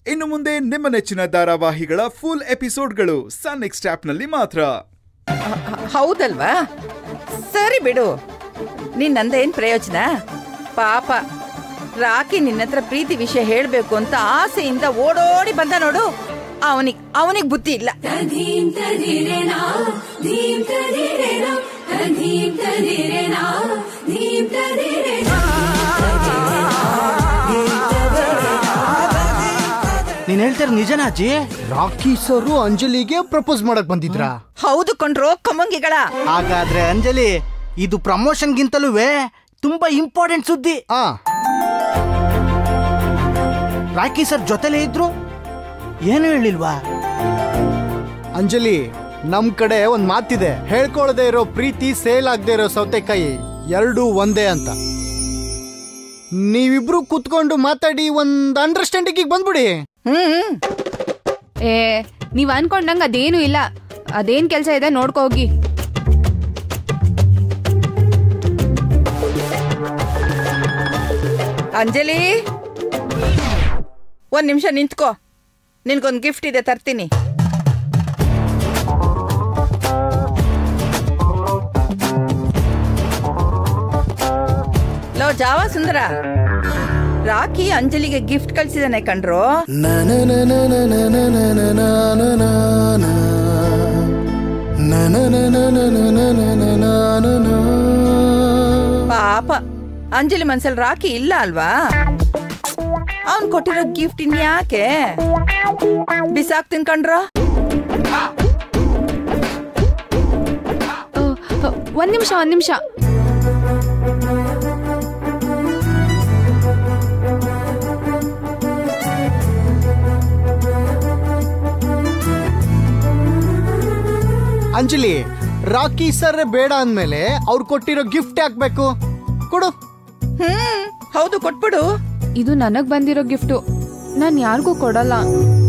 ಇನ್ನು ಮುಂದೆ ನಿಮ್ಮ ನೆಚ್ಚಿನ ಧಾರಾವಾಹಿಗಳ ಫುಲ್ ಎಪಿಸೋಡ್ಗಳು ಸನ್ ನೆಕ್ಸ್ಟ್ ಆಪ್ನಲ್ಲಿ ಮಾತ್ರ ಹ- ಹೌದಲ್ವಾ ಸರಿ ಬಿಡು ನಿನ್ನಂದ ಏನ್ ಪ್ರಯೋಜನ ಪಾಪ ರಾಕಿ ನಿನ್ನ ಹತ್ರ ಪ್ರೀತಿ ವಿಷಯ ಹೇಳ್ಬೇಕು ಅಂತ ಆಸೆಯಿಂದ ಓಡೋಡಿ ಬಂದ ನೋಡು ಅವನಿಗ್ ಅವನಿಗ್ ಬುದ್ಧಿ ಇಲ್ಲ धीं तदिरेना धीं तदिरेना धीं तदिरेना धीं तदिरेना ನೀನ್ ಹೇಳ್ತಿರ ನಿಜನಾ ಅಜ್ಜಿ ರಾಕಿ ಸರ್ ಅಂಜಲಿಗೆ ಪ್ರಪೋಸ್ ಮಾಡಕ್ ಬಂದಿದ್ರಾ ಹೌದು ಕೊಂಡ್ರು ಕಮ್ಮಂಗಿಗಳ ಹಾಗಾದ್ರೆ ಅಂಜಲಿ ಇದು ಪ್ರಮೋಷನ್ಗಿಂತಲೂ ತುಂಬಾ ಇಂಪಾರ್ಟೆಂಟ್ ಸುದ್ದಿ ಆ ರಾಕಿ ಸರ್ ಜೊತೆಲೇ ಇದ್ರು ಏನು ಹೇಳಿಲ್ವಾ ಅಂಜಲಿ ನಮ್ ಕಡೆ ಒಂದ್ ಮಾತಿದೆ ಹೇಳ್ಕೊಳ್ದೆ ಇರೋ ಪ್ರೀತಿ ಸೇಲ್ ಆಗದೆ ಇರೋ ಸೌತೆಕಾಯಿ ಎರಡೂ ಒಂದೇ ಅಂತ ನೀವಿಬ್ರು ಕೂತ್ಕೊಂಡು ಮಾತಾಡಿ ಒಂದ್ ಅಂಡರ್ಸ್ಟ್ಯಾಂಡಿಂಗ್ ಬಂದ್ಬಿಡಿ ಹ್ಮ್ ಏ ನೀವ್ ಅನ್ಕೊಂಡಂಗ ಅದೇನು ಇಲ್ಲ ಅದೇನ್ ಕೆಲ್ಸ ಇದೆ ನೋಡ್ಕೊ ಹೋಗಿ ಅಂಜಲಿ ಒಂದ್ ನಿಮಿಷ ನಿಂತ್ಕೋ ನಿನ್ಗೊಂದ್ ಗಿಫ್ಟ್ ಇದೆ ತರ್ತೀನಿ ಲೋ ಜಾವ ಸುಂದರ ರಾಕಿ ಅಂಜಲಿಗೆ ಗಿಫ್ಟ್ ಕಳ್ಸಿದಾನೆ ಕಣ್ರು ಪಾಪ ಅಂಜಲಿ ಮನ್ಸಲ್ಲಿ ರಾಕಿ ಇಲ್ಲ ಅಲ್ವಾ ಅವನ್ ಕೊಟ್ಟಿರೋ ಗಿಫ್ಟ್ ಇನ್ಯಾಕೆ ಬಿಸಾಕ್ ತಿನ್ಕಂಡ್ರ ಆ, ಆ, ಒಂದ್ ನಿಮಿಷ ಒಂದ್ ನಿಮಿಷ ಅಂಜಲಿ ರಾಕಿ ಸರ್ ಬೇಡ ಅಂದ್ಮೇಲೆ ಅವ್ರು ಕೊಟ್ಟಿರೋ ಗಿಫ್ಟ್ ಹಾಕ್ಬೇಕು ಕೊಡು ಹ್ಮ್ ಹೌದು ಕೊಟ್ಬಿಡು ಇದು ನನಗ್ ಬಂದಿರೋ ಗಿಫ್ಟು ನಾನ್ ಯಾರಿಗೂ ಕೊಡಲ್ಲ